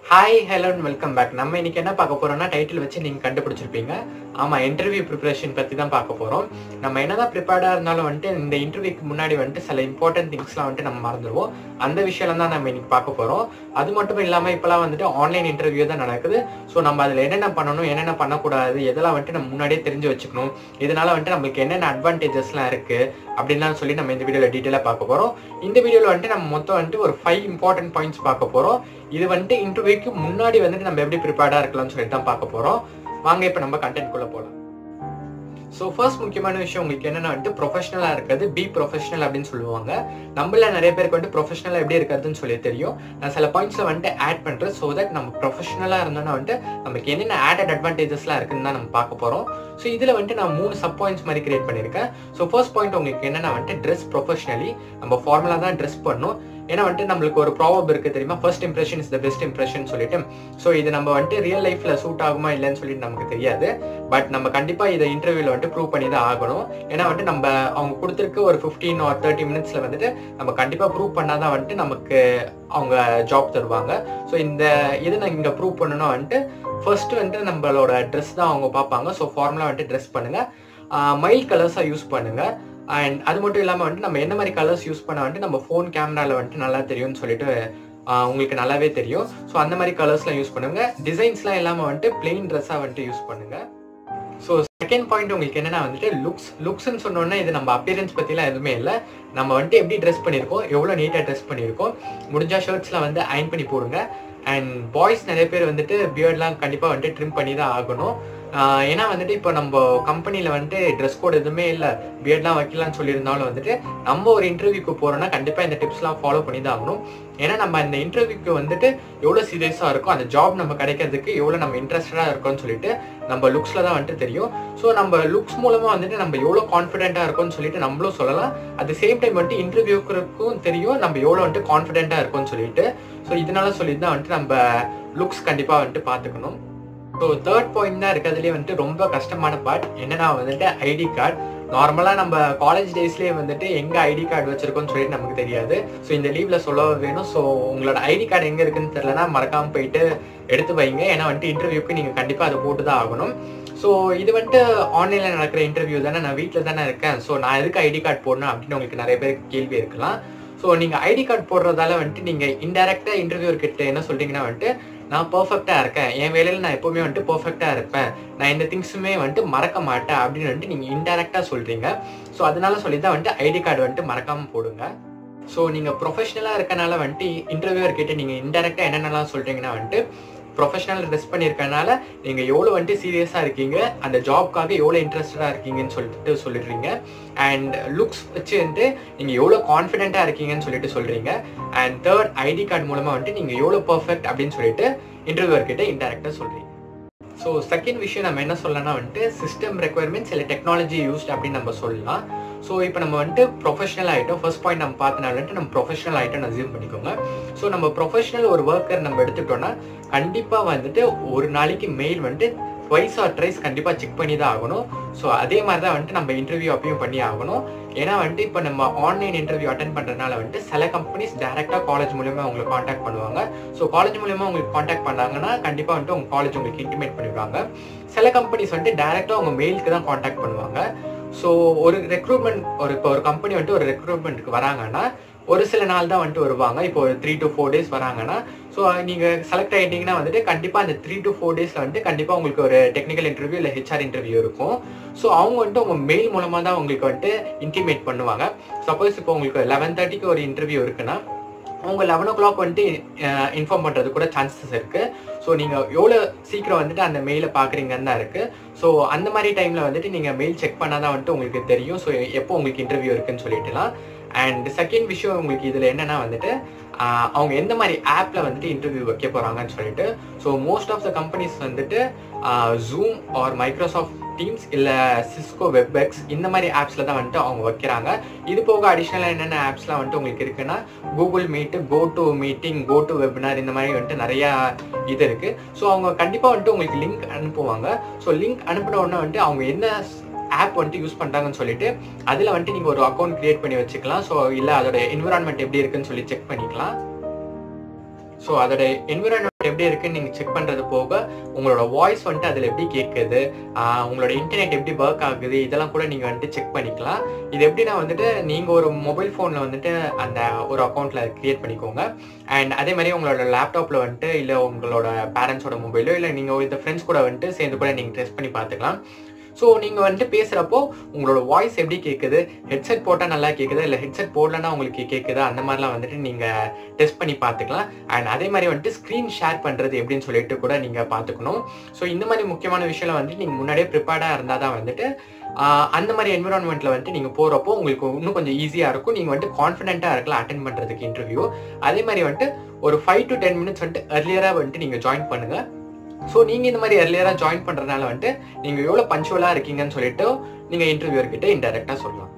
hi hello welcome back நம்ம இன்னைக்கு என்ன பார்க்க போறோம்னா டைட்டில் வச்சு நீங்க கண்டுபிடிச்சிருப்பீங்க ஆமா இன்டர்வியூ ப்ரிப்பரேஷன் பத்தி தான் பார்க்க போறோம் நம்ம என்னதான் ப்ரிப்பேர்டா இருந்தாலும் வந்துட்டு இந்த இன்டர்வியூக்கு முன்னாடி வந்துட்டு சில இம்பார்ட்டன்ட் திங்ஸ்லாம் வந்துட்டு நம்ம மறந்துடுவோம் அந்த விஷயம் தான் நம்ம இன்னைக்கு பார்க்க போறோம் அது மட்டும் இல்லாம இப்பெல்லாம் வந்துட்டு ஆன்லைன் இன்டர்வியூ தான் நடக்குது ஸோ நம்ம அதுல என்னென்ன பண்ணணும் என்னென்ன பண்ணக்கூடாது எதெல்லாம் வந்துட்டு நம்ம முன்னாடியே தெரிஞ்சு வச்சுக்கணும் இதனால வந்துட்டு நம்மளுக்கு என்னென்ன அட்வான்டேஜஸ்லாம் இருக்கு அப்படின்லாம் சொல்லி நம்ம இந்த வீடியோல டீட்டெயிலாக பார்க்க போறோம் இந்த வீடியோல வந்துட்டு நம்ம மொத்தம் வந்துட்டு ஒரு ஃபைவ் இம்பார்ட்டன்ட் பாயிண்ட்ஸ் பார்க்க போறோம் இது வந்துட்டு இன்டர்வியூக்கு முன்னாடி வந்துட்டு நம்ம எப்படி ப்ரிப்பேர்டா இருக்கலாம்னு சொல்லிட்டு தான் பார்க்க போறோம் வாங்க இப்போ நம்ம கண்டென்ட் குள்ள போகலாம் ஸோ ஃபர்ஸ்ட் முக்கியமான விஷயம் உங்களுக்கு என்னன்னா வந்துட்டு ப்ரொஃபஷனலாக இருக்கிறது பி ப்ரொஃபஷனல் அப்படின்னு சொல்லுவாங்க நம்மள நிறைய பேருக்கு வந்துட்டு ப்ரொஃபஷனலாக எப்படி இருக்கிறதுன்னு சொல்லி தெரியும் நான் சில பாயிண்ட்ஸ்ல வந்துட்டு ஆட் பண்றேன் ஸோ தட் நம்ம ப்ரொஃபஷனலாக இருந்தோம்னா வந்துட்டு நமக்கு என்னென்ன ஆடட் அட்வான்டேஜஸ்லாம் இருக்குன்னு தான் நம்ம பார்க்க போறோம் ஸோ இதில் வந்துட்டு நான் மூணு சப் பாயிண்ட்ஸ் மாதிரி கிரியேட் பண்ணியிருக்கேன் ஸோ ஃபர்ஸ்ட் பாயிண்ட் உங்களுக்கு என்னன்னா வந்துட்டு ட்ரெஸ் ப்ரொஃபஷனலி நம்ம ஃபார்மலாக தான் ட்ரெஸ் பண்ணணும் ஏன்னா வந்துட்டு நம்மளுக்கு ஒரு ப்ராபப் இருக்கு தெரியுமா first impression is the best impression சொல்லிட்டு ஸோ இது நம்ம வந்துட்டு ரியல் லைஃப்ல சூட் ஆகுமா இல்லைன்னு சொல்லிட்டு நமக்கு தெரியாது பட் நம்ம கண்டிப்பா இதை இன்டர்வியூல வந்துட்டு ப்ரூவ் பண்ணி தான் ஆகணும் ஏன்னா வந்துட்டு நம்ம அவங்க கொடுத்துருக்க ஒரு ஃபிஃப்டீன் ஆர் தேர்ட்டி மினிட்ஸ்ல வந்துட்டு நம்ம கண்டிப்பா ப்ரூவ் பண்ணாதான் வந்துட்டு நமக்கு அவங்க ஜாப் தருவாங்க ஸோ இந்த இதை நான் இங்க ப்ரூவ் பண்ணணும் வந்துட்டு ஃபர்ஸ்ட் வந்துட்டு நம்மளோட ட்ரெஸ் தான் அவங்க பார்ப்பாங்க ஸோ ஃபார்முலா வந்துட்டு ட்ரெஸ் பண்ணுங்க மைல்ட் கலர்ஸா யூஸ் பண்ணுங்க அண்ட் அது மட்டும் இல்லாமல் வந்துட்டு நம்ம என்ன மாதிரி கலர்ஸ் யூஸ் பண்ண வந்துட்டு நம்ம ஃபோன் கேமராவில் வந்துட்டு நல்லா தெரியும்னு சொல்லிட்டு ஆஹ் உங்களுக்கு நல்லாவே தெரியும் ஸோ அந்த மாதிரி கலர்ஸ்லாம் யூஸ் பண்ணுங்க டிசைன்ஸ்லாம் இல்லாமல் வந்துட்டு பிளெயின் ட்ரெஸ்ஸாக வந்துட்டு யூஸ் பண்ணுங்க ஸோ செகண்ட் பாயிண்ட் உங்களுக்கு என்னன்னா வந்துட்டு லுக்ஸ் லுக்ஸ்ன்னு சொன்னோன்னா இது நம்ம அப்பியரன்ஸ் பற்றிலாம் எதுவுமே இல்லை நம்ம வந்துட்டு எப்படி ட்ரெஸ் பண்ணியிருக்கோம் எவ்வளோ நீட்டாக ட்ரெஸ் பண்ணியிருக்கோம் முடிஞ்சா ஷர்ட்ஸ்லாம் வந்து அயன் பண்ணி போடுங்க அண்ட் பாய்ஸ் நிறைய பேர் வந்துட்டு பியர்ட்லாம் கண்டிப்பாக வந்துட்டு ட்ரிம் பண்ணி தான் ஆகணும் ஆஹ் ஏன்னா வந்துட்டு இப்போ நம்ம கம்பெனியில் வந்துட்டு ட்ரெஸ் கோட் எதுவுமே இல்லை பியர்ட்லாம் வைக்கலாம்னு சொல்லியிருந்தாலும் வந்துட்டு நம்ம ஒரு இன்டர்வியூக்கு போகிறோம்னா கண்டிப்பாக இந்த டிப்ஸ்லாம் ஃபாலோ பண்ணி தான் ஆகணும் ஏன்னா நம்ம இந்த இன்டர்வியூக்கு வந்துட்டு எவ்வளோ சீரியஸாக இருக்கும் அந்த ஜாப் நம்ம கிடைக்கிறதுக்கு எவ்வளோ நம்ம இன்ட்ரெஸ்டடாக இருக்கோம்னு சொல்லிட்டு நம்ம லுக்ஸில் தான் வந்துட்டு தெரியும் ஸோ நம்ம லுக்ஸ் மூலமாக வந்துட்டு நம்ம எவ்வளோ கான்ஃபிடென்ட்டாக இருக்கோம்னு சொல்லிட்டு நம்மளும் சொல்லலாம் அட் சேம் டைம் வந்துட்டு இன்டர்வியூக்கும் தெரியும் நம்ம எவ்வளோ வந்துட்டு கான்ஃபிடென்ட்டாக இருக்கோம்னு சொல்லிட்டு ஸோ இதனால சொல்லிட்டு தான் வந்துட்டு நம்ம லுக்ஸ் கண்டிப்பாக வந்துட்டு பார்த்துக்கணும் ஸோ தேர்ட் பாயிண்ட் தான் இருக்கிறதுலே வந்துட்டு ரொம்ப கஷ்டமான பார்ட் என்னன்னா வந்துட்டு ஐடி கார்டு நார்மலாக நம்ம காலேஜ் டேஸ்லேயே வந்துட்டு எங்கே ஐடி கார்டு வச்சிருக்கோம்னு சொல்லிட்டு நமக்கு தெரியாது ஸோ இந்த லீவ்ல சொல்ல வேணும் ஸோ உங்களோட ஐடி கார்டு எங்கே இருக்குன்னு தெரியலனா மறக்காம போயிட்டு எடுத்து வைங்க ஏன்னா வந்துட்டு இன்டர்வியூக்கு நீங்கள் கண்டிப்பாக அதை போட்டு தான் ஆகணும் ஸோ இது வந்துட்டு ஆன்லைனில் நடக்கிற இன்டர்வியூ தானே நான் வீட்டில் தானே இருக்கேன் ஸோ நான் எதுக்கு ஐடி கார்டு போடணும் அப்படின்னு உங்களுக்கு நிறைய பேருக்கு கேள்வி இருக்கலாம் ஸோ நீங்கள் ஐடி கார்டு போடுறதால வந்துட்டு நீங்கள் இன்டெரக்டாக இன்டர்வியூ கிட்ட என்ன சொல்றீங்கன்னா வந்துட்டு நான் பர்ஃபெக்டாக இருக்கேன் என் வேலையில் நான் எப்போவுமே வந்துட்டு பர்ஃபெக்டாக இருப்பேன் நான் இந்த திங்ஸுமே வந்துட்டு மறக்க மாட்டேன் அப்படின்னு வந்துட்டு நீங்கள் இன்டெரக்டாக சொல்கிறீங்க ஸோ அதனால சொல்லி தான் வந்துட்டு ஐடி கார்டு வந்துட்டு மறக்காமல் போடுங்க ஸோ நீங்கள் ப்ரொஃபஷனலாக இருக்கனால வந்துட்டு இன்டர்வியூவர் கிட்ட நீங்கள் இன்டெரக்டாக என்னென்னலாம் சொல்கிறீங்கன்னா வந்துட்டு ப்ரொஃபஷனல் ட்ரெஸ் பண்ணியிருக்கனால நீங்கள் எவ்வளோ வந்துட்டு சீரியஸாக இருக்கீங்க அந்த ஜாப்க்காக எவ்வளோ இன்ட்ரெஸ்டடாக இருக்கீங்கன்னு சொல்லிட்டு சொல்லிடுறீங்க அண்ட் லுக்ஸ் வச்சு வந்துட்டு நீங்கள் எவ்வளோ கான்ஃபிடென்ட்டாக இருக்கீங்கன்னு சொல்லிட்டு சொல்கிறீங்க அண்ட் தேர்ட் ஐடி கார்டு மூலமாக வந்துட்டு நீங்கள் எவ்வளோ பர்ஃபெக்ட் அப்படின்னு சொல்லிட்டு இன்டர்வியூவர் கிட்ட இன்டெரக்டாக சொல்கிறீங்க ஸோ செகண்ட் விஷயம் நம்ம என்ன சொல்லலாம்னா வந்துட்டு சிஸ்டம் ரெக்குயர்மெண்ட்ஸ் இல்லை டெக்னாலஜி யூஸ்ட் அப்படின்னு நம்ம சொல்லலாம் ஸோ இப்போ நம்ம வந்துட்டு ப்ரொஃபஷனல் ஆகிட்டோம் ஃபர்ஸ்ட் பாயிண்ட் நம்ம பார்த்தனால வந்துட்டு நம்ம ப்ரொஃபஷனல் ஆகிட்டோம் அசியூம் பண்ணிக்கோங்க ஸோ நம்ம ப்ரொஃபஷனல் ஒரு ஒர்க்கர் நம்ம எடுத்துக்கிட்டோம்னா கண்டிப்பாக வந்துட்டு ஒரு நாளைக்கு மெயில் வந்துட்டு ட்வைஸ் ஆர் ட்ரைஸ் கண்டிப்பாக செக் பண்ணி தான் ஆகணும் ஸோ அதே மாதிரி தான் வந்துட்டு நம்ம இன்டர்வியூ அப்பயும் பண்ணி ஆகணும் ஏன்னா வந்துட்டு இப்போ நம்ம ஆன்லைன் இன்டர்வியூ அட்டன் பண்ணுறதுனால வந்துட்டு சில கம்பெனிஸ் டேரெக்டாக காலேஜ் மூலியமாக உங்களுக்கு காண்டாக்ட் பண்ணுவாங்க ஸோ காலேஜ் மூலியமாக உங்களுக்கு காண்டாக்ட் பண்ணாங்கன்னா கண்டிப்பாக வந்துட்டு உங்கள் காலேஜ் உங்களுக்கு இன்டிமேட் பண்ணிடுவாங்க சில கம்பெனிஸ் வந்துட்டு டேரெக்டாக உங்கள் மெயிலுக்கு தான் காண்டாக்ட் பண்ணுவாங்க ஸோ ஒரு ரெக்ரூட்மெண்ட் ஒரு இப்போ ஒரு கம்பெனி வந்துட்டு ஒரு ரெக்ரூட்மெண்ட்டுக்கு வராங்கன்னா ஒரு சில நாள் தான் வந்துட்டு வருவாங்க இப்போ ஒரு த்ரீ டு ஃபோர் டேஸ் வராங்கன்னா ஸோ நீங்கள் செலக்ட் ஆகிட்டீங்கன்னா வந்துட்டு கண்டிப்பாக அந்த த்ரீ டு ஃபோர் டேஸில் வந்துட்டு கண்டிப்பாக உங்களுக்கு ஒரு டெக்னிக்கல் இன்டர்வியூ இல்லை ஹெச்ஆர் இன்டர்வியூ இருக்கும் ஸோ அவங்க வந்துட்டு உங்கள் மெயில் மூலமாக தான் உங்களுக்கு வந்துட்டு இன்டிமேட் பண்ணுவாங்க சப்போஸ் இப்போ உங்களுக்கு லெவன் தேர்ட்டிக்கு ஒரு இன்டர்வியூ இருக்குன்னா அவங்க லெவன் ஓ கிளாக் வந்துட்டு இன்ஃபார்ம் பண்ணுறது கூட சான்சஸ் இருக்குது ஸோ நீங்கள் எவ்வளோ சீக்கிரம் வந்துட்டு அந்த மெயிலை பார்க்குறீங்கன்னு தான் இருக்குது ஸோ அந்த மாதிரி டைமில் வந்துட்டு நீங்கள் மெயில் செக் பண்ணால் தான் வந்துட்டு உங்களுக்கு தெரியும் ஸோ எப்போ உங்களுக்கு இன்டர்வியூ இருக்குன்னு சொல்லிட்டுலாம் அண்ட் செகண்ட் விஷயம் உங்களுக்கு இதில் என்னென்னா வந்துட்டு அவங்க எந்த மாதிரி ஆப்பில் வந்துட்டு இன்டர்வியூ வைக்க போகிறாங்கன்னு சொல்லிட்டு so most of the companies வந்துட்டு ஜூம் ஆர் மைக்ரோசாஃப்ட் டீம்ஸ் இல்லை சிஸ்கோ வெப்எக்ஸ் இந்த மாதிரி ஆப்ஸில் தான் வந்துட்டு அவங்க வைக்கிறாங்க இது போக அடிஷ்னலாக என்னென்ன ஆப்ஸ்லாம் வந்துட்டு உங்களுக்கு இருக்குன்னா Google Meet go to meeting go to webinar இந்த மாதிரி வந்துட்டு நிறையா இது இருக்குது ஸோ அவங்க கண்டிப்பாக வந்துட்டு உங்களுக்கு லிங்க் அனுப்புவாங்க ஸோ லிங்க் அனுப்பின உடனே வந்துட்டு அவங்க என்ன ஆப் வந்துட்டு யூஸ் பண்ணுறாங்கன்னு சொல்லிட்டு அதில் வந்துட்டு நீங்கள் ஒரு அக்கௌண்ட் கிரியேட் பண்ணி வச்சுக்கலாம் ஸோ இல்லை அதோட என்விரான்மெண்ட் எப்படி இருக்குன்னு சொல்லி செக் பண்ணிக்கலாம் ஸோ அதோட என்விரான்மெண்ட் எப்படி இருக்குன்னு நீங்கள் செக் பண்ணுறது போக உங்களோட வாய்ஸ் வந்துட்டு அதில் எப்படி கேட்குது ஆஹ் உங்களோட இன்டர்நெட் எப்படி ஒர்க் ஆகுது இதெல்லாம் கூட நீங்கள் வந்துட்டு செக் பண்ணிக்கலாம் இது எப்படின்னா வந்துட்டு நீங்கள் ஒரு மொபைல் ஃபோனில் வந்துட்டு அந்த ஒரு அக்கௌண்ட்டில் க்ரியேட் பண்ணிக்கோங்க அண்ட் அதே மாதிரி உங்களோட லேப்டாப்பில் வந்துட்டு இல்லை உங்களோட பேரண்ட்ஸோட மொபைலோ இல்லை நீங்கள் இந்த ஃப்ரெண்ட்ஸ் கூட வந்துட்டு சேர்ந்து கூட நீங்கள் டெஸ்ட் பண்ணி பார்த்துக்கலாம் ஸோ நீங்கள் வந்துட்டு பேசுகிறப்போ உங்களோட வாய்ஸ் எப்படி கேட்குது ஹெட்செட் போட்டால் நல்லா கேட்குதா இல்லை ஹெட்செட் போடலன்னா உங்களுக்கு கேட்குதா அந்த மாதிரிலாம் வந்துட்டு நீங்கள் டெஸ்ட் பண்ணி பார்த்துக்கலாம் அண்ட் அதே மாதிரி வந்துட்டு ஸ்க்ரீன் ஷேர் பண்ணுறது எப்படின்னு சொல்லிட்டு கூட நீங்கள் பார்த்துக்கணும் ஸோ இந்த மாதிரி முக்கியமான விஷயம்லாம் வந்துட்டு நீங்கள் முன்னாடியே ப்ரிப்பேர்டாக இருந்தால் தான் வந்துட்டு ஆஹ் அந்த மாதிரி என்விரான்மெண்ட்டில் வந்துட்டு நீங்கள் போகிறப்போ உங்களுக்கு இன்னும் கொஞ்சம் ஈஸியாக இருக்கும் நீங்கள் வந்துட்டு கான்ஃபிடென்ட்டாக இருக்கலாம் அட்டன் பண்ணுறதுக்கு இன்டர்வியூ அதே மாதிரி வந்துட்டு ஒரு ஃபைவ் டு டென் மினிட்ஸ் வந்துட்டு earlier-ஆ வந்துட்டு நீங்கள் ஜாயின் பண்ணுங்கள் ஸோ நீங்கள் இந்த மாதிரி earlier-ஆ ஜாயின் பண்ணுறதுனால வந்துட்டு நீங்கள் எவ்வளோ பஞ்சுவலாக இருக்கீங்கன்னு சொல்லிட்டு நீங்கள் இன்டர்வியூர்கிட்ட இன்டெரக்டாக சொல்லலாம்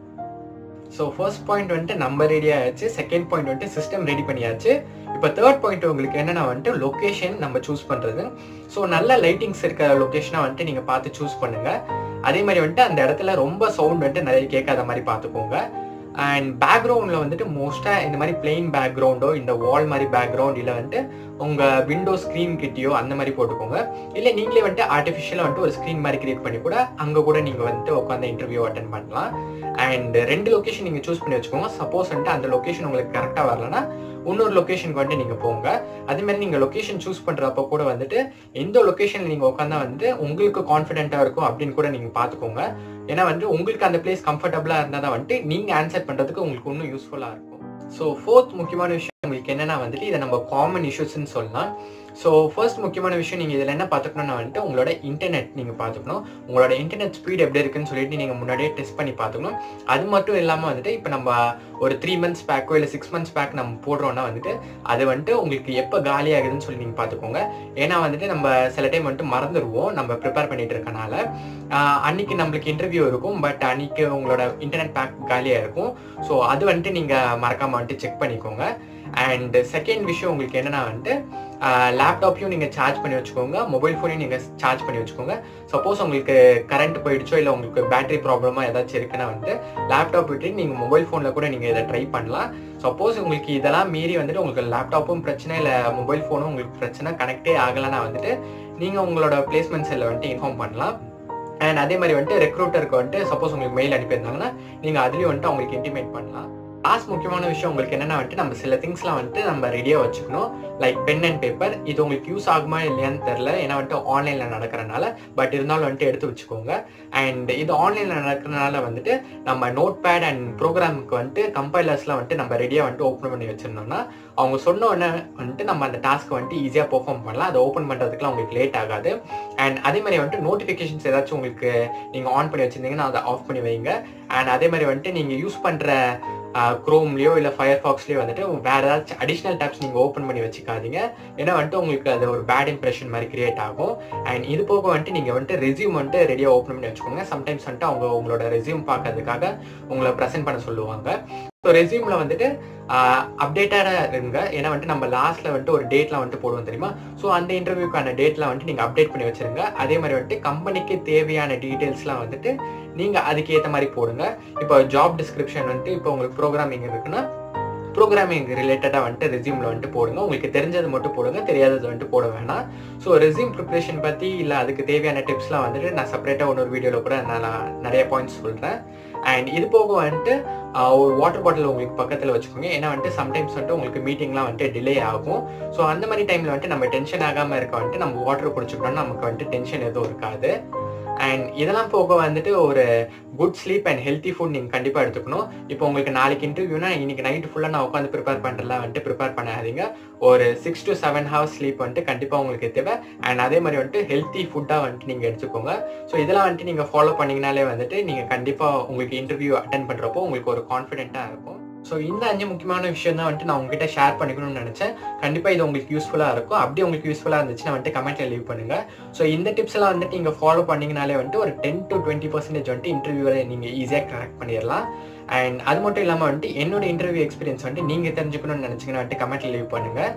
ஸோ ஃபர்ஸ்ட் பாயிண்ட் வந்துட்டு நம்ம ரெடி ஆயாச்சு செகண்ட் பாயிண்ட் வந்துட்டு சிஸ்டம் ரெடி பண்ணியாச்சு இப்போ தேர்ட் பாயிண்ட் உங்களுக்கு என்னன்னா வந்துட்டு லொக்கேஷன் நம்ம சூஸ் பண்ணுறது ஸோ நல்ல லைட்டிங்ஸ் இருக்கிற லொக்கேஷனாக வந்துட்டு நீங்கள் பார்த்து சூஸ் பண்ணுங்க அதே மாதிரி வந்துட்டு அந்த இடத்துல ரொம்ப சவுண்ட் வந்துட்டு நிறைய கேட்காத மாதிரி பார்த்துக்கோங்க அண்ட் பேக்ரவுண்டில் வந்துட்டு மோஸ்ட்டாக இந்த மாதிரி பிளெயின் பேக்ரவுண்டோ இந்த வால் மாதிரி பேக்ரவுண்ட் இல்லை வந்துட்டு உங்கள் விண்டோ ஸ்க்ரீன் கிட்டேயோ அந்த மாதிரி போட்டுக்கோங்க இல்லை நீங்களே வந்துட்டு ஆர்டிஃபிஷியலாக வந்துட்டு ஒரு ஸ்க்ரீன் மாதிரி கிரியேட் பண்ணி கூட அங்கே கூட நீங்கள் வந்துட்டு உட்காந்து இன்டர்வியூ அட்டன் பண்ணலாம் அண்ட் ரெண்டு லொக்கேஷன் நீங்கள் சூஸ் பண்ணி வச்சுக்கோங்க சப்போஸ் வந்துட்டு அந்த லொக்கேஷன் உங்களுக்கு கரெக்டாக வரலன்னா இன்னொரு லொக்கேஷனுக்கு வந்துட்டு நீங்கள் போங்க அதே மாதிரி நீங்கள் லொக்கேஷன் சூஸ் பண்ணுறப்ப கூட வந்துட்டு எந்த லொக்கேஷனில் நீங்கள் உட்காந்தா வந்துட்டு உங்களுக்கு கான்ஃபிடென்ட்டாக இருக்கும் அப்படின்னு கூட நீங்கள் பார்த்துக்கோங்க ஏன்னா வந்து உங்களுக்கு அந்த பிளேஸ் கம்ஃபர்டபுளாக இருந்தால் தான் வந்துட்டு நீங்கள் ஆன்சர் பண்ணுறதுக்கு உங்களுக்கு இன்னும் யூஸ்ஃபுல்லாக இருக்கும் ஸோ ஃபோர்த் முக்கியமான விஷயம் உங்களுக்கு என்னன்னா வந்துட்டு இதை நம்ம காமன் இஷ்யூஸ்ன்னு சொல்லலாம் ஸோ ஃபர்ஸ்ட் முக்கியமான விஷயம் நீங்கள் இதில் என்ன பார்த்துக்கணும்னா வந்துட்டு உங்களோட இன்டர்நெட் நீங்கள் பார்த்துக்கணும் உங்களோட இன்டர்நெட் ஸ்பீட் எப்படி இருக்குன்னு சொல்லிட்டு நீங்கள் முன்னாடியே டெஸ்ட் பண்ணி பார்த்துக்கணும் அது மட்டும் இல்லாமல் வந்துட்டு இப்போ நம்ம ஒரு த்ரீ மந்த்ஸ் பேக்கோ இல்லை சிக்ஸ் மந்த்ஸ் பேக் நம்ம போடுறோம்னா வந்துட்டு அது வந்துட்டு உங்களுக்கு எப்போ காலி ஆகுதுன்னு சொல்லி நீங்கள் பார்த்துக்கோங்க ஏன்னா வந்துட்டு நம்ம சில டைம் வந்துட்டு மறந்துடுவோம் நம்ம ப்ரிப்பேர் பண்ணிட்டு இருக்கனால ஆஹ் அன்னைக்கு நம்மளுக்கு இன்டர்வியூ இருக்கும் பட் அன்னைக்கு உங்களோட இன்டர்நெட் பேக் காலியாக இருக்கும் ஸோ அது வந்துட்டு நீங்கள் மறக்காம வந்துட்டு செக் பண்ணிக்கோங்க அண்ட் செகண்ட் விஷயம் உங்களுக்கு என்னன்னா வந்துட்டு லேப்டாப்பையும் நீங்கள் சார்ஜ் பண்ணி வச்சுக்கோங்க மொபைல் ஃபோனையும் நீங்கள் சார்ஜ் பண்ணி வச்சுக்கோங்க சப்போஸ் உங்களுக்கு கரண்ட் போயிடுச்சோ இல்லை உங்களுக்கு பேட்டரி ப்ராப்ளமாக ஏதாச்சும் இருக்குன்னா வந்துட்டு லேப்டாப் விட்டு நீங்கள் மொபைல் ஃபோனில் கூட நீங்கள் இதை ட்ரை பண்ணலாம் சப்போஸ் உங்களுக்கு இதெல்லாம் மீறி வந்துட்டு உங்களுக்கு லேப்டாப்பும் பிரச்சனை இல்லை மொபைல் ஃபோனும் உங்களுக்கு பிரச்சனை கனெக்டே ஆகலைன்னா வந்துட்டு நீங்கள் உங்களோட பிளேஸ்மெண்ட் செல்ல வந்துட்டு இன்ஃபார்ம் பண்ணலாம் அண்ட் அதே மாதிரி வந்துட்டு ரெக்ரூட்டருக்கு வந்துட்டு சப்போஸ் உங்களுக்கு மெயில் அனுப்பியிருந்தாங்கன்னா நீங்கள் அதுலேயும் வந்துட்டு அவங்களுக்கு இன்டிமேட் பண்ணலாம் லாஸ்ட் முக்கியமான விஷயம் உங்களுக்கு என்னென்னா வந்துட்டு நம்ம சில திங்ஸ்லாம் வந்துட்டு நம்ம ரெடியாக வச்சுக்கணும் லைக் பென் அண்ட் பேப்பர் இது உங்களுக்கு யூஸ் ஆகுமா இல்லையான்னு தெரில ஏன்னா வந்துட்டு ஆன்லைனில் நடக்கிறனால பட் இருந்தாலும் வந்துட்டு எடுத்து வச்சுக்கோங்க அண்ட் இது ஆன்லைனில் நடக்கிறனால வந்துட்டு நம்ம நோட் பேட் அண்ட் ப்ரோக்ராமுக்கு வந்துட்டு கம்பைலர்ஸ்லாம் வந்துட்டு நம்ம ரெடியாக வந்துட்டு ஓப்பன் பண்ணி வச்சிருந்தோம்னா அவங்க சொன்ன உடனே வந்துட்டு நம்ம அந்த டாஸ்க்கை வந்துட்டு ஈஸியாக பெர்ஃபார்ம் பண்ணலாம் அதை ஓப்பன் பண்ணுறதுக்குலாம் உங்களுக்கு லேட் ஆகாது அண்ட் அதே மாதிரி வந்துட்டு நோட்டிஃபிகேஷன்ஸ் ஏதாச்சும் உங்களுக்கு நீங்கள் ஆன் பண்ணி வச்சிருந்தீங்கன்னா அதை ஆஃப் பண்ணி வைங்க அண்ட் அதே மாதிரி வந்துட்டு நீங்கள் யூஸ் பண்ணுற க்ரோம்லேயோ இல்லை ஃபயர் ஃபாக்ஸ்லேயோ வந்துட்டு வேறு ஏதாச்சும் அடிஷ்னல் டேப்ஸ் நீங்கள் ஓப்பன் பண்ணி வச்சுக்காதீங்க ஏன்னா வந்துட்டு உங்களுக்கு அது ஒரு பேட் இம்ப்ரெஷன் மாதிரி கிரியேட் ஆகும் அண்ட் இது போக வந்துட்டு நீங்கள் வந்துட்டு ரெசியூம் வந்துட்டு ரெடியாக ஓப்பன் பண்ணி வச்சுக்கோங்க சம்டைம்ஸ் வந்துட்டு அவங்க உங்களோட ரெசியூம் பார்க்கறதுக்காக உங்களை ப்ரெசென்ட் பண்ண சொல்லுவாங்க ஸோ ரெசியூமில் வந்துட்டு அப்டேட்டடாக இருங்க ஏன்னா வந்துட்டு நம்ம லாஸ்ட்டில் வந்துட்டு ஒரு டேட்லாம் வந்துட்டு போடுவோம் தெரியுமா ஸோ அந்த இன்டர்வியூக்கான டேட்லாம் வந்துட்டு நீங்கள் அப்டேட் பண்ணி வச்சிருங்க அதே மாதிரி வந்துட்டு கம்பெனிக்கு தேவையான டீட்டெயில்ஸ்லாம் வந்துட்டு நீங்கள் அதுக்கேற்ற மாதிரி போடுங்க இப்போ ஜாப் டிஸ்கிரிப்ஷன் வந்துட்டு இப்போ உங்களுக்கு ப்ரோக்ராமிங் இருக்குன்னா ப்ரோக்ராமிங் ரிலேட்டடாக வந்துட்டு ரெசியூமில் வந்துட்டு போடுங்க உங்களுக்கு தெரிஞ்சது மட்டும் போடுங்க தெரியாதது வந்துட்டு போட வேணாம் ஸோ ரெசியூம் ப்ரிப்ரேஷன் பற்றி இல்லை அதுக்கு தேவையான டிப்ஸ்லாம் வந்துட்டு நான் செப்பரேட்டாக இன்னொரு வீடியோவில் கூட நான் நிறைய பாயிண்ட்ஸ் சொல்கிறேன் அண்ட் இது போக வந்துட்டு ஒரு வாட்டர் பாட்டில் உங்களுக்கு பக்கத்தில் வச்சுக்கோங்க ஏன்னா வந்துட்டு சம்டைம்ஸ் வந்துட்டு உங்களுக்கு மீட்டிங்லாம் வந்துட்டு டிலே ஆகும் ஸோ அந்த மாதிரி டைமில் வந்துட்டு நம்ம டென்ஷன் ஆகாமல் இருக்க வந்துட்டு நம்ம வாட்டர் குடிச்சுக்கிட்டோம்னா நமக்கு வந்துட்டு டென்ஷன் எதுவும் இருக்காது அண்ட் இதெல்லாம் போக வந்துட்டு ஒரு good sleep and healthy food நீங்கள் கண்டிப்பாக எடுத்துக்கணும் இப்போ உங்களுக்கு நாளைக்கு இன்டர்வியூனா இன்னைக்கு நைட் ஃபுல்லாக நான் உட்காந்து ப்ரிப்பேர் பண்ணுறலாம் வந்துட்டு ப்ரிப்பேர் பண்ணாதீங்க ஒரு six to seven hours sleep வந்துட்டு கண்டிப்பாக உங்களுக்கு தேவை அண்ட் அதே மாதிரி வந்துட்டு ஹெல்த்தி ஃபுட்டாக வந்துட்டு நீங்கள் எடுத்துக்கோங்க ஸோ இதெல்லாம் வந்துட்டு நீங்கள் ஃபாலோ பண்ணிங்கனாலே வந்துட்டு நீங்கள் கண்டிப்பாக உங்களுக்கு இன்டர்வியூ அட்டன் பண்ணுறப்போ உங்களுக்கு ஒரு கான்ஃபிடென்ட்டாக இருக்கும் ஸோ இந்த அஞ்சு முக்கியமான விஷயம் தான் வந்துட்டு நான் உங்ககிட்ட ஷேர் பண்ணிக்கணும்னு நினச்சேன் கண்டிப்பாக இது உங்களுக்கு யூஸ்ஃபுல்லாக இருக்கும் அப்படி உங்களுக்கு யூஸ்ஃபுல்லாக இருந்துச்சுன்னா வந்துட்டு கமெண்ட்ல லீவ் பண்ணுங்க ஸோ இந்த டிப்ஸ் எல்லாம் வந்துட்டு நீங்கள் ஃபாலோ பண்ணீங்கனாலே வந்துட்டு ஒரு டென் டு டுவெண்ட்டி பர்சன்டேஜ் வந்துட்டு இன்டர்வியூவில் நீங்கள் ஈஸியாக கரெக்ட் பண்ணிடலாம் அண்ட் அது மட்டும் இல்லாமல் வந்துட்டு என்னோட இன்டர்வியூ எக்ஸ்பீரியன்ஸ் வந்துட்டு நீங்கள் தெரிஞ்சுக்கணும்னு நினச்சிங்கன்னா வந்துட்டு கமெண்ட்ல லீவ் பண்ணுங்க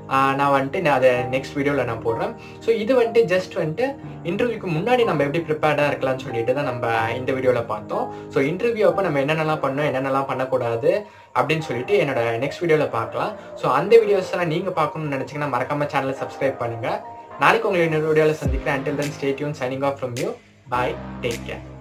ஆஹ் நான் வந்துட்டு நான் அதை நெக்ஸ்ட் வீடியோவில் நான் போடுறேன் ஸோ இது வந்துட்டு ஜஸ்ட் வந்துட்டு இன்டர்வியூக்கு முன்னாடி நம்ம எப்படி ப்ரிப்பேர்டாக இருக்கலாம்னு சொல்லிட்டு தான் நம்ம இந்த வீடியோவில் பார்த்தோம் ஸோ இன்டர்வியூ அப்போ நம்ம என்னென்னலாம் பண்ணோம் என்னென்னலாம் பண்ணக்கூடாது அப்படின்னு சொல்லிட்டு என்னோட நெக்ஸ்ட் வீடியோவில் பார்க்கலாம் ஸோ அந்த வீடியோஸ் எல்லாம் நீங்கள் பார்க்கணும்னு நினச்சிங்கன்னா மறக்காம சேனலை சப்ஸ்கிரைப் பண்ணுங்கள் நாளைக்கு உங்களை இன்னொரு வீடியோவில் சந்திக்கிறேன் until then stay tuned signing off from you bye take care